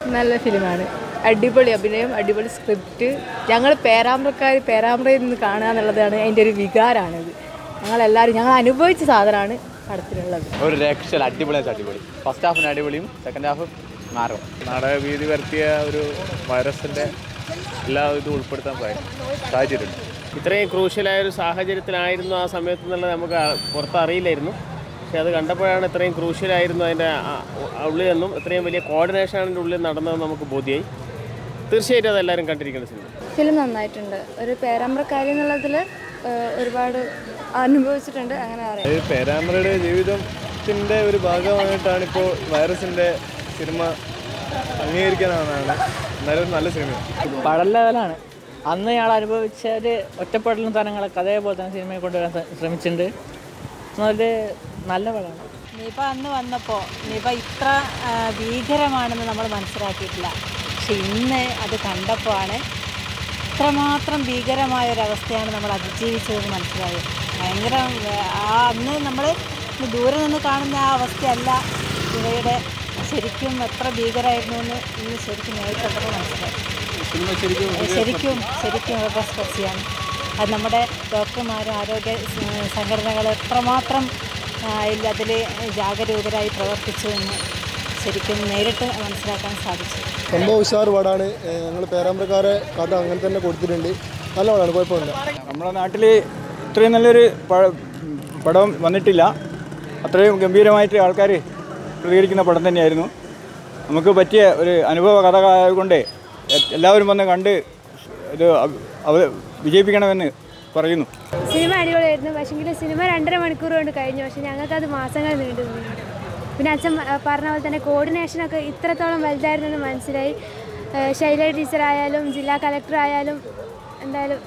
നല്ല ഫിലിമാണ് അടിപൊളി അഭിനയം അടിപൊളി സ്ക്രിപ്റ്റ് ഞങ്ങൾ പേരാമ്പ്രക്കാർ പേരാമ്പ്രയിൽ നിന്ന് കാണുക എന്നുള്ളതാണ് അതിൻ്റെ ഒരു വികാരമാണിത് ഞങ്ങളെല്ലാവരും ഞങ്ങൾ അനുഭവിച്ച സാധനമാണ് പടത്തിലുള്ളത് ഒരു രക്ഷ അടിപൊളി അടിപൊളി ഫസ്റ്റ് ഹാഫിന് അടിപൊളിയും സെക്കൻഡ് ഹാഫ് മാറും നാടകഭീതി വരുത്തിയ ഒരു വൈറസിൻ്റെ എല്ലാ ഇതും ഉൾപ്പെടുത്താൻ സാ- സാഹചര്യമുണ്ട് ഇത്രയും ക്രൂഷ്യലായ ഒരു സാഹചര്യത്തിലായിരുന്നു ആ സമയത്ത് എന്നുള്ളത് നമുക്ക് ആ- പുറത്ത് അറിയില്ലായിരുന്നു പക്ഷെ അത് കണ്ടപ്പോഴാണ് ഇത്രയും ക്രൂഷ്യലായിരുന്നു അതിൻ്റെ ആ- ആ ഉള്ളിൽ നിന്നും ഇത്രയും വലിയ കോർഡിനേഷൻ അതിൻ്റെ ഉള്ളിൽ നടന്നതെന്ന് നമുക്ക് ബോധ്യമായി തീർച്ചയായിട്ടും അതെല്ലാവരും കണ്ടിരിക്കേണ്ട സിനിമ ഫിലിം നന്നായിട്ടുണ്ട് ഒരു പേരാമ്പ്രക്കാരി എന്നുള്ളതിൽ ഒരുപാട് അനുഭവിച്ചിട്ടുണ്ട് അങ്ങനെ അറിയാം അത് പേരാമ്പ്രയുടെ ജീവിതത്തിൻ്റെ ഒരു ഭാഗമായിട്ടാണ് ഇപ്പോൾ വൈറസിൻ്റെ സിനിമ അംഗീകരിക്കാനാണ് എന്നാലും നല്ല സിനിമയാണ് പടം ലെവലാണ് അന്ന് ഞങ്ങൾ അനുഭവിച്ച ഒരു ഒറ്റപ്പെടലും തനങ്ങളൊക്കെ അതേപോലെ തന്നെ സിനിമയെ കൊണ്ടുവരാൻ ശ്ര- ശ്രമിച്ചിട്ടുണ്ട് ഒരു നല്ല പടമാണ് നിപ അന്ന് വന്നപ്പോൾ നിപ ഇത്ര ആ, ഭീകരമാണെന്ന് നമ്മൾ മനസ്സിലാക്കിയിട്ടില്ല പക്ഷെ ഇന്ന് അത് കണ്ടപ്പോഴാണ് ഇത്രമാത്രം ഭീകരമായ ഒരവസ്ഥയാണ് നമ്മൾ അതിജീവിച്ചതെന്ന് മനസ്സിലായത് ഭയങ്കര ആ അന്ന് നമ്മൾ ദൂരെ നിന്ന് കാണുന്ന ആ അവസ്ഥയല്ല ഇവയുടെ ശരിക്കും എത്ര ഭീകരമായിരുന്നു എന്ന് ഇന്ന് ശരിക്കും നേരിട്ടപ്പോൾ മനസ്സിലായി ശരിക്കും ശരിക്കും റെസ്പെക്ട് അത് നമ്മുടെ ഡോക്ടർമാരും ആരോഗ്യ സ- സംഘടനകൾ എത്രമാത്രം അതിൽ ജാഗരൂകരായി പ്രവർത്തിച്ചു എന്ന് ശരിക്കും നേരിട്ട് മനസ്സിലാക്കാൻ സാധിച്ചു സംഭവം ഉഷാർ പടമാണ് ഞങ്ങൾ പേരാമ്പ്രക്കാരെ കഥ അങ്ങനെ തന്നെ കൊടുത്തിട്ടുണ്ട് നല്ല പടമാണ് കുഴപ്പമില്ല നമ്മുടെ നാട്ടിൽ ഇത്രയും നല്ലൊരു പ- പടം വന്നിട്ടില്ല അത്രയും ഗംഭീരമായിട്ട് ആൾക്കാർ പ്രതികരിക്കുന്ന പടം തന്നെയായിരുന്നു നമുക്ക് പറ്റിയ ഒരു അനുഭവ കഥ ആയതുകൊണ്ട് എ- എല്ലാവരും വന്ന് കണ്ട് ഇത് അവ- അവ വിജയിപ്പിക്കണമെന്ന് പറയുന്നു സിനിമ അടിപൊളിയായിരുന്നു പക്ഷേങ്കിൽ സിനിമ രണ്ടര മണിക്കൂർ കൊണ്ട് കഴിഞ്ഞു പക്ഷെ ഞങ്ങൾക്കത് മാസങ്ങൾ നീണ്ടു നിന്നു. പിന്നെ അച്ഛൻ ആ, പറഞ്ഞ പോലെ തന്നെ കോർഡിനേഷനൊക്കെ ഇത്രത്തോളം വലുതായിരുന്നു എന്ന് മനസ്സിലായി ഏഹ് ശൈല ടീച്ചർ ആയാലും ജില്ലാ കളക്ടർ ആയാലും എന്തായാലും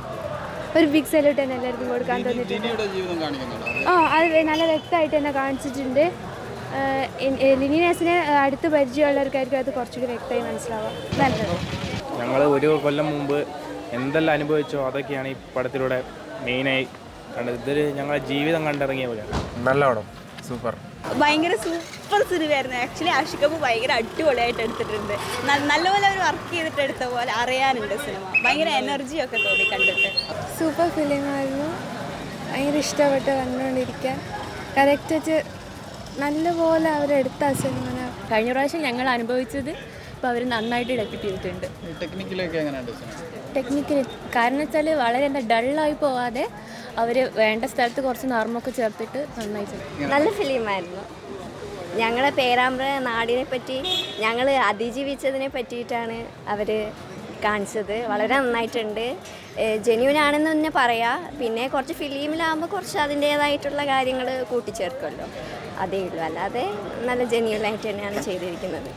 ഒരു ബിഗ് സല്യൂട്ട് തന്നെ എല്ലാവർക്കും കൊടുക്കാൻ തോന്നിയിട്ടുണ്ട് ആ അത് നല്ല വ്യക്തമായിട്ട് തന്നെ കാണിച്ചിട്ടുണ്ട് ഏഹ് ഇൻ- ഏഹ് ലിനിനേസിനെ അടുത്ത് പരിചയമുള്ളവർക്കായിരിക്കും അത് കുറച്ചുകൂടി വ്യക്തമായി മനസ്സിലാവാം നല്ലത് ഞങ്ങൾ ഒരു കൊല്ലം മുമ്പ് എന്തെല്ലാം അനുഭവിച്ചോ അതൊക്കെയാണ് ഈ പടത്തിലൂടെ മെയിനായി കണ്ടത് ഇതൊരു ഞങ്ങളുടെ ജീവിതം കണ്ടിറങ്ങിയ പോലെയാണ് നല്ല പടം സൂപ്പർ ഭയങ്കര സൂപ്പർ സിനിമയായിരുന്നു ആക്ച്വലി ആഷിക്കപ്പ് ഭയങ്കര അടിപൊളിയായിട്ട് എടുത്തിട്ടുണ്ട് ന- നല്ലപോലെ അവർ വർക്ക് ചെയ്തിട്ട് എടുത്ത പോലെ അറിയാനുണ്ട് സിനിമ ഭയങ്കര എനർജിയൊക്കെ തോന്നി കണ്ടിട്ട് സൂപ്പർ ഫിലിമായിരുന്നു ഭയങ്കര ഇഷ്ടപ്പെട്ട് കണ്ടുകൊണ്ടിരിക്കാൻ കറക്റ്റ് വെച്ച് നല്ലപോലെ അവരെടുത്ത സിനിമ കഴിഞ്ഞ പ്രാവശ്യം ഞങ്ങൾ അനുഭവിച്ചത് ഇപ്പോൾ അവർ നന്നായിട്ട് ഡെപ്യൂട്ട് ചെയ്തിട്ടുണ്ട് ടെക്നിക്കലൊക്കെ എങ്ങനെയുണ്ട് ടെക്നിക്കലി കാരണം വെച്ചാൽ വളരെ എന്താ ഡള്ളായി പോവാതെ അവർ വേണ്ട സ്ഥലത്ത് കുറച്ച് നർമ്മൊക്കെ ചേർത്തിട്ട് നന്നായി ചെയ്തു നല്ല ഫിലിമായിരുന്നു ഞങ്ങളെ പേരാമ്പ്ര നാടിനെ പറ്റി ഞങ്ങൾ അതിജീവിച്ചതിനെ പറ്റിയിട്ടാണ് അവർ കാണിച്ചത് വളരെ നന്നായിട്ടുണ്ട് ജെന്യൂൻ ആണെന്ന് തന്നെ പറയാം പിന്നെ കുറച്ച് ഫിലിമിലാകുമ്പോൾ കുറച്ച് അതിൻ്റേതായിട്ടുള്ള കാര്യങ്ങൾ കൂട്ടിച്ചേർക്കുമല്ലോ അതേ ഉള്ളൂ അല്ലാതെ നല്ല ജെന്യൂനായിട്ട് തന്നെയാണ് ചെയ്തിരിക്കുന്നത്